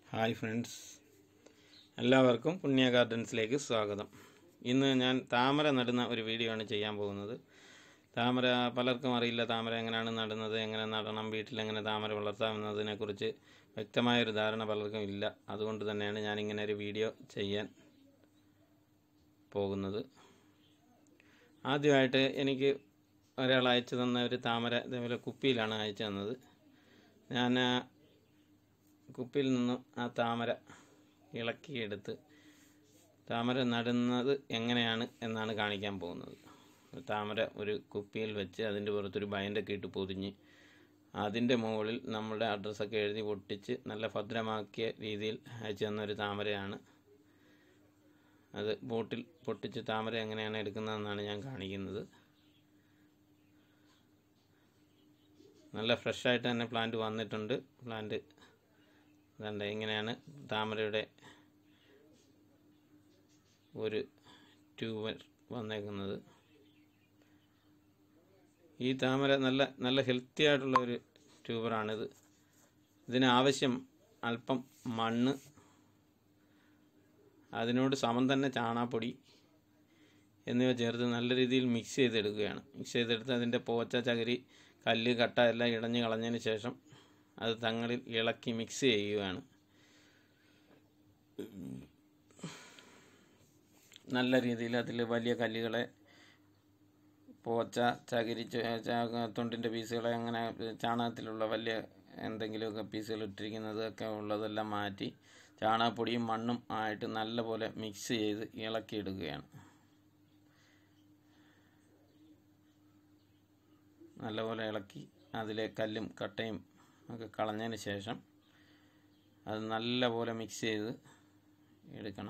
hi friends എല്ലാവർക്കും പുണ്യ ഗാർഡൻസിലേക്ക് സ്വാഗതം ഇന്ന് ഞാൻ താമര നടുന്ന ഒരു വീഡിയോ ആണ് ചെയ്യാൻ പോകുന്നത് താമര പലർക്കും അറിയില്ല താമര എങ്ങനെയാണ് നടുന്നത് എങ്ങനെ നടണം വീട്ടിൽ എങ്ങനെ താമര വളർത്താം എന്നതിനെക്കുറിച്ച് വ്യക്തമായൊരു ധാരണ പലർക്കും ഇല്ല അതുകൊണ്ട് തന്നെയാണ് ഞാനിങ്ങനെ ഒരു വീഡിയോ ചെയ്യാൻ പോകുന്നത് ആദ്യമായിട്ട് എനിക്ക് ഒരാൾ അയച്ചു തന്ന ഒരു താമര ഇതേപോലെ കുപ്പിയിലാണ് അയച്ചു തന്നത് ഞാൻ ആ കുപ്പിയിൽ നിന്നും ആ താമര ഇളക്കിയെടുത്ത് താമര നടുന്നത് എങ്ങനെയാണ് എന്നാണ് കാണിക്കാൻ പോകുന്നത് താമര ഒരു കുപ്പിയിൽ വെച്ച് അതിൻ്റെ പുറത്തൊരു ബയൻ്റൊക്കെ ഇട്ട് പൊതിഞ്ഞ് അതിൻ്റെ മുകളിൽ നമ്മുടെ അഡ്രസ്സൊക്കെ എഴുതി പൊട്ടിച്ച് നല്ല ഭദ്രമാക്കിയ രീതിയിൽ അയച്ചു തന്ന ഒരു താമരയാണ് അത് ബോട്ടിൽ പൊട്ടിച്ച് താമര എങ്ങനെയാണ് എടുക്കുന്നതെന്നാണ് ഞാൻ കാണിക്കുന്നത് നല്ല ഫ്രഷായിട്ട് തന്നെ പ്ലാന്റ് വന്നിട്ടുണ്ട് പ്ലാന്റ് അതുകൊണ്ട് ഇങ്ങനെയാണ് താമരയുടെ ഒരു ട്യൂബർ വന്നേക്കുന്നത് ഈ താമര നല്ല നല്ല ഹെൽത്തി ആയിട്ടുള്ള ഒരു ട്യൂബറാണിത് ഇതിനാവശ്യം അല്പം മണ്ണ് അതിനോട് സമം തന്നെ ചാണാപ്പൊടി എന്നിവ ചേർത്ത് നല്ല രീതിയിൽ മിക്സ് ചെയ്തെടുക്കുകയാണ് മിക്സ് ചെയ്തെടുത്ത് അതിൻ്റെ പോച്ച ചകിരി കല്ല് കട്ട എല്ലാം ഇടഞ്ഞ് കളഞ്ഞതിന് ശേഷം അത് തങ്ങളിൽ ഇളക്കി മിക്സ് ചെയ്യുകയാണ് നല്ല രീതിയിൽ അതിൽ വലിയ കല്ലുകളെ പോച്ച ചകിരി തൊണ്ടിൻ്റെ പീസുകളെ അങ്ങനെ ചാണകത്തിലുള്ള വലിയ എന്തെങ്കിലുമൊക്കെ പീസുകൾ ഇട്ടിരിക്കുന്നത് ഒക്കെ ഉള്ളതെല്ലാം മാറ്റി ചാണകപ്പൊടിയും മണ്ണും ആയിട്ട് നല്ലപോലെ മിക്സ് ചെയ്ത് ഇളക്കിയെടുക്കുകയാണ് നല്ലപോലെ ഇളക്കി അതിലെ കല്ലും കട്ടയും ഒക്കെ കളഞ്ഞതിന് ശേഷം അത് നല്ലപോലെ മിക്സ് ചെയ്ത് എടുക്കണം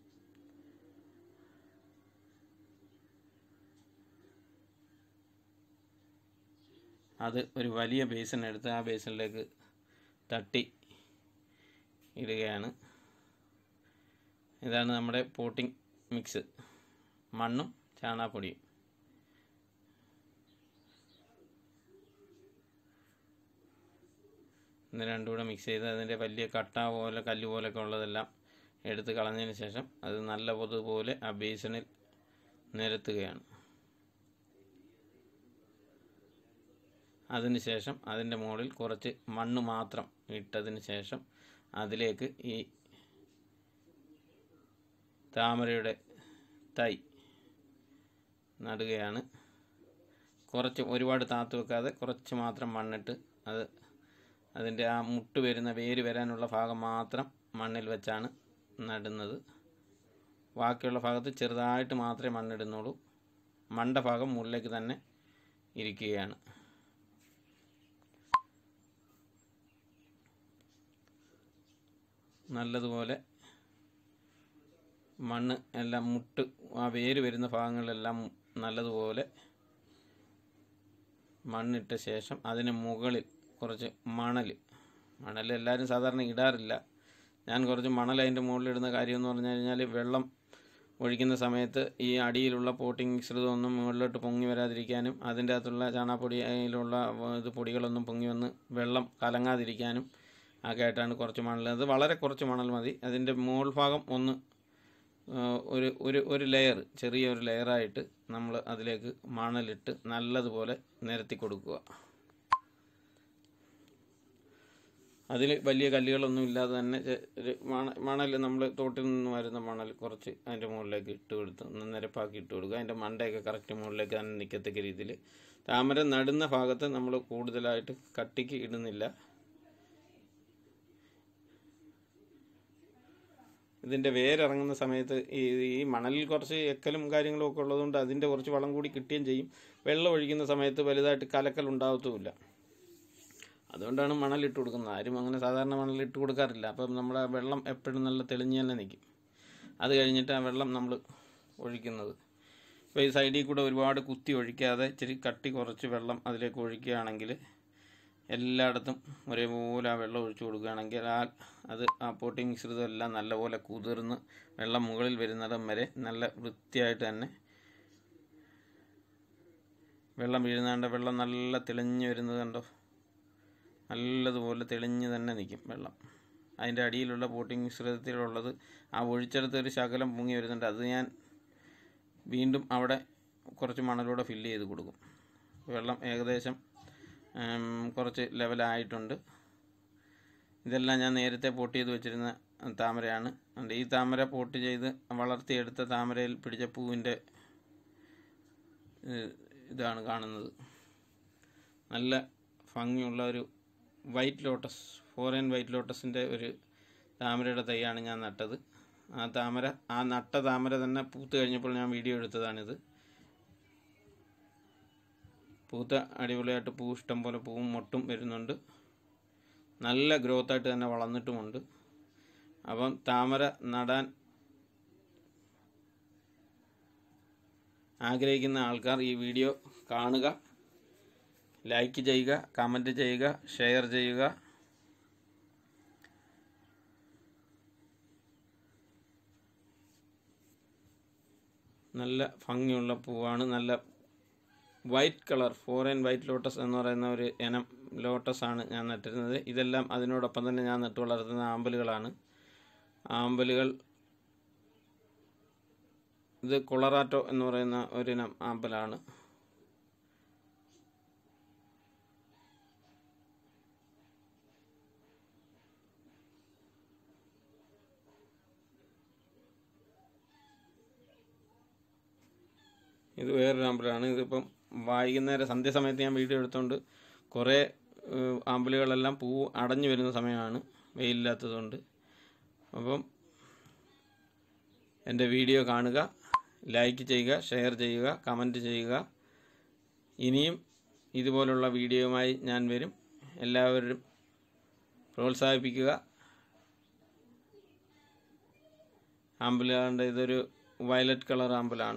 അത് ഒരു വലിയ ബേസിൻ എടുത്ത് ആ ബേസിനിലേക്ക് തട്ടി ഇടുകയാണ് ഇതാണ് നമ്മുടെ പോട്ടിംഗ് മിക്സ് മണ്ണും ചാണാപ്പൊടിയും ഇത് രണ്ടും കൂടെ മിക്സ് ചെയ്ത് അതിൻ്റെ വലിയ കട്ട പോലെ കല്ല് പോലൊക്കെ ഉള്ളതെല്ലാം എടുത്ത് കളഞ്ഞതിന് ശേഷം അത് നല്ല പൊതുപോലെ ആ ബേസിനിൽ നിരത്തുകയാണ് അതിന് ശേഷം അതിൻ്റെ മുകളിൽ കുറച്ച് മണ്ണ് മാത്രം ഇട്ടതിന് ശേഷം അതിലേക്ക് ഈ താമരയുടെ തൈ നടുകയാണ് കുറച്ച് ഒരുപാട് താത്തു വെക്കാതെ കുറച്ച് മാത്രം മണ്ണിട്ട് അത് അതിൻ്റെ ആ മുട്ട് വരുന്ന വേര് വരാനുള്ള ഭാഗം മാത്രം മണ്ണിൽ വെച്ചാണ് നടുന്നത് ബാക്കിയുള്ള ഭാഗത്ത് ചെറുതായിട്ട് മാത്രമേ മണ്ണിടുന്നുള്ളൂ മണ്ട ഭാഗം മുകളിലേക്ക് തന്നെ ഇരിക്കുകയാണ് നല്ലതുപോലെ മണ്ണ് എല്ലാം മുട്ട് ആ വേര് വരുന്ന ഭാഗങ്ങളിലെല്ലാം നല്ലതുപോലെ മണ്ണിട്ട ശേഷം അതിന് മുകളിൽ കുറച്ച് മണൽ മണൽ എല്ലാവരും സാധാരണ ഇടാറില്ല ഞാൻ കുറച്ച് മണൽ അതിൻ്റെ മുകളിലിടുന്ന കാര്യം എന്ന് പറഞ്ഞു കഴിഞ്ഞാൽ വെള്ളം ഒഴിക്കുന്ന സമയത്ത് ഈ അടിയിലുള്ള പോട്ടിംഗ് മിശ്രിതമൊന്നും മുകളിലോട്ട് പൊങ്ങി വരാതിരിക്കാനും അതിൻ്റെ അകത്തുള്ള ചാണാപ്പൊടിയിലുള്ള ഇത് പൊടികളൊന്നും പൊങ്ങി വന്ന് വെള്ളം കലങ്ങാതിരിക്കാനും ഒക്കെ ആയിട്ടാണ് കുറച്ച് മണൽ അത് വളരെ കുറച്ച് മണൽ മതി അതിൻ്റെ മുകൾ ഭാഗം ഒന്ന് ഒരു ഒരു ഒരു ലെയർ ചെറിയ ഒരു ലെയറായിട്ട് നമ്മൾ അതിലേക്ക് മണലിട്ട് നല്ലതുപോലെ നിരത്തി കൊടുക്കുക അതിൽ വലിയ കല്ലുകളൊന്നും ഇല്ലാതെ തന്നെ ഒരു മണ മണൽ നമ്മൾ തോട്ടിൽ നിന്ന് വരുന്ന മണൽ കുറച്ച് അതിൻ്റെ മുകളിലേക്ക് ഇട്ട് കൊടുത്ത് ഒന്ന് നിരപ്പാക്കി ഇട്ട് കൊടുക്കുക അതിൻ്റെ മണ്ടയൊക്കെ കറക്റ്റ് മുകളിലേക്ക് തന്നെ നിൽക്കത്തക്ക രീതിയിൽ താമര നടുന്ന ഭാഗത്ത് നമ്മൾ കൂടുതലായിട്ട് കട്ടിക്ക് ഇടുന്നില്ല ഇതിൻ്റെ വേരിറങ്ങുന്ന സമയത്ത് ഈ ഈ മണലിൽ കുറച്ച് എക്കലും കാര്യങ്ങളും ഒക്കെ ഉള്ളതുകൊണ്ട് അതിൻ്റെ കുറച്ച് വളം കൂടി കിട്ടുകയും ചെയ്യും വെള്ളം ഒഴിക്കുന്ന സമയത്ത് വലുതായിട്ട് കലക്കൽ ഉണ്ടാകത്തുമില്ല അതുകൊണ്ടാണ് മണലിട്ട് കൊടുക്കുന്നത് ആരും അങ്ങനെ സാധാരണ മണലിട്ട് കൊടുക്കാറില്ല അപ്പം നമ്മുടെ വെള്ളം എപ്പോഴും നല്ല തെളിഞ്ഞ് തന്നെ നിൽക്കും അത് കഴിഞ്ഞിട്ട് ആ വെള്ളം നമ്മൾ ഒഴിക്കുന്നത് ഇപ്പോൾ ഈ സൈഡിൽ കൂടെ ഒരുപാട് കുത്തി ഒഴിക്കാതെ ഇച്ചിരി കട്ടി കുറച്ച് വെള്ളം അതിലേക്ക് ഒഴിക്കുകയാണെങ്കിൽ എല്ലായിടത്തും ഒരേപോലെ ആ വെള്ളം ഒഴിച്ചു കൊടുക്കുകയാണെങ്കിൽ ആ അത് ആ പോട്ടിംഗ് മിശ്രിതം എല്ലാം നല്ലപോലെ കുതിർന്ന് വെള്ളം മുകളിൽ വരുന്നിടം വരെ നല്ല വൃത്തിയായിട്ട് തന്നെ വെള്ളം വീഴുന്നതുകൊണ്ട് വെള്ളം നല്ല തെളിഞ്ഞ് വരുന്നത് കണ്ടോ നല്ലതുപോലെ തെളിഞ്ഞ് തന്നെ നിൽക്കും വെള്ളം അതിൻ്റെ അടിയിലുള്ള പോട്ടിംഗ് മിശ്രിതത്തിലുള്ളത് ആ ഒഴിച്ചെടുത്ത ഒരു ശകലം പൊങ്ങി വരുന്നുണ്ട് അത് ഞാൻ വീണ്ടും അവിടെ കുറച്ച് മണലൂടെ ഫില്ല് ചെയ്ത് കൊടുക്കും വെള്ളം ഏകദേശം ഉം, കുറച്ച് ലെവലായിട്ടുണ്ട് ഇതെല്ലാം ഞാൻ നേരത്തെ പോട്ട് ചെയ്ത് വെച്ചിരുന്ന താമരയാണ് അതുകൊണ്ട് ഈ താമര പോട്ട് ചെയ്ത് വളർത്തിയെടുത്ത താമരയിൽ പിടിച്ച പൂവിൻ്റെ ഏഹ്, ഇതാണ് കാണുന്നത് നല്ല ഭംഗിയുള്ള ഒരു വൈറ്റ് ലോട്ടസ് ഫോറിൻ വൈറ്റ് ലോട്ടസിൻ്റെ ഒരു താമരയുടെ തൈയാണ് ഞാൻ നട്ടത് ആ താമര ആ നട്ട താമര തന്നെ പൂത്ത് കഴിഞ്ഞപ്പോൾ ഞാൻ വീഡിയോ എടുത്തതാണിത് പൂത്ത അടിപൊളിയായിട്ട് പൂ ഇഷ്ടം പോലെ പൂവും മൊട്ടും വരുന്നുണ്ട് നല്ല ഗ്രോത്തായിട്ട് തന്നെ വളർന്നിട്ടുമുണ്ട് അപ്പം താമര നടാൻ ആഗ്രഹിക്കുന്ന ആൾക്കാർ ഈ വീഡിയോ കാണുക ലൈക്ക് ചെയ്യുക കമൻറ്റ് ചെയ്യുക ഷെയർ ചെയ്യുക നല്ല ഭംഗിയുള്ള പൂവാണ് നല്ല white colour foreign white lotus എന്ന് പറയുന്ന ഒരു ഇനം ലോട്ടസ് ആണ് ഞാൻ നട്ടിരുന്നത് ഇതെല്ലാം അതിനോടൊപ്പം തന്നെ ഞാൻ നട്ടു വളർത്തുന്ന ആമ്പലുകളാണ് ആമ്പലുകൾ ഇത് കൊളറാറ്റോ എന്ന് പറയുന്ന ഒരിനം ആമ്പലാണ് ഇത് വേറൊരു ആമ്പലാണ് ഇതിപ്പം വൈകുന്നേരം സന്ധ്യാസമയത്ത് ഞാൻ വീഡിയോ എടുത്തുകൊണ്ട് കുറേ ഏഹ്, ആമ്പലുകളെല്ലാം പൂ അടഞ്ഞു വരുന്ന സമയമാണ് വെയിലില്ലാത്തതുകൊണ്ട് അപ്പം എൻ്റെ വീഡിയോ കാണുക ലൈക്ക് ചെയ്യുക ഷെയർ ചെയ്യുക കമൻറ്റ് ചെയ്യുക ഇനിയും ഇതുപോലുള്ള വീഡിയോയുമായി ഞാൻ വരും എല്ലാവരും പ്രോത്സാഹിപ്പിക്കുക ആമ്പലുകളുടെ ഇതൊരു വയലറ്റ് കളർ ആമ്പലാണ്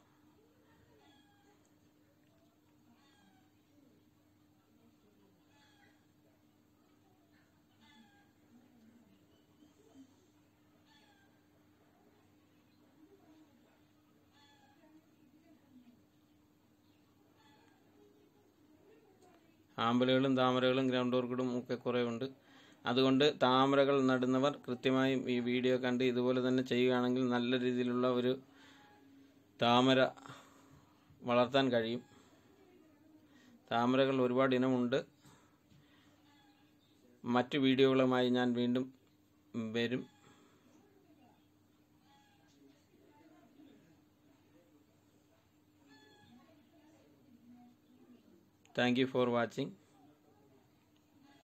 ആമ്പലുകളും താമരകളും ഗ്രൗണ്ട് ഓർക്കിഡും ഒക്കെ കുറേ ഉണ്ട് അതുകൊണ്ട് താമരകൾ നടുന്നവർ കൃത്യമായും ഈ വീഡിയോ കണ്ട് ഇതുപോലെ തന്നെ ചെയ്യുകയാണെങ്കിൽ നല്ല രീതിയിലുള്ള ഒരു താമര വളർത്താൻ കഴിയും താമരകൾ ഒരുപാട് ഇനമുണ്ട് മറ്റു വീഡിയോകളുമായി ഞാൻ വീണ്ടും വരും താങ്ക് യു ഫോർ വാച്ചിങ്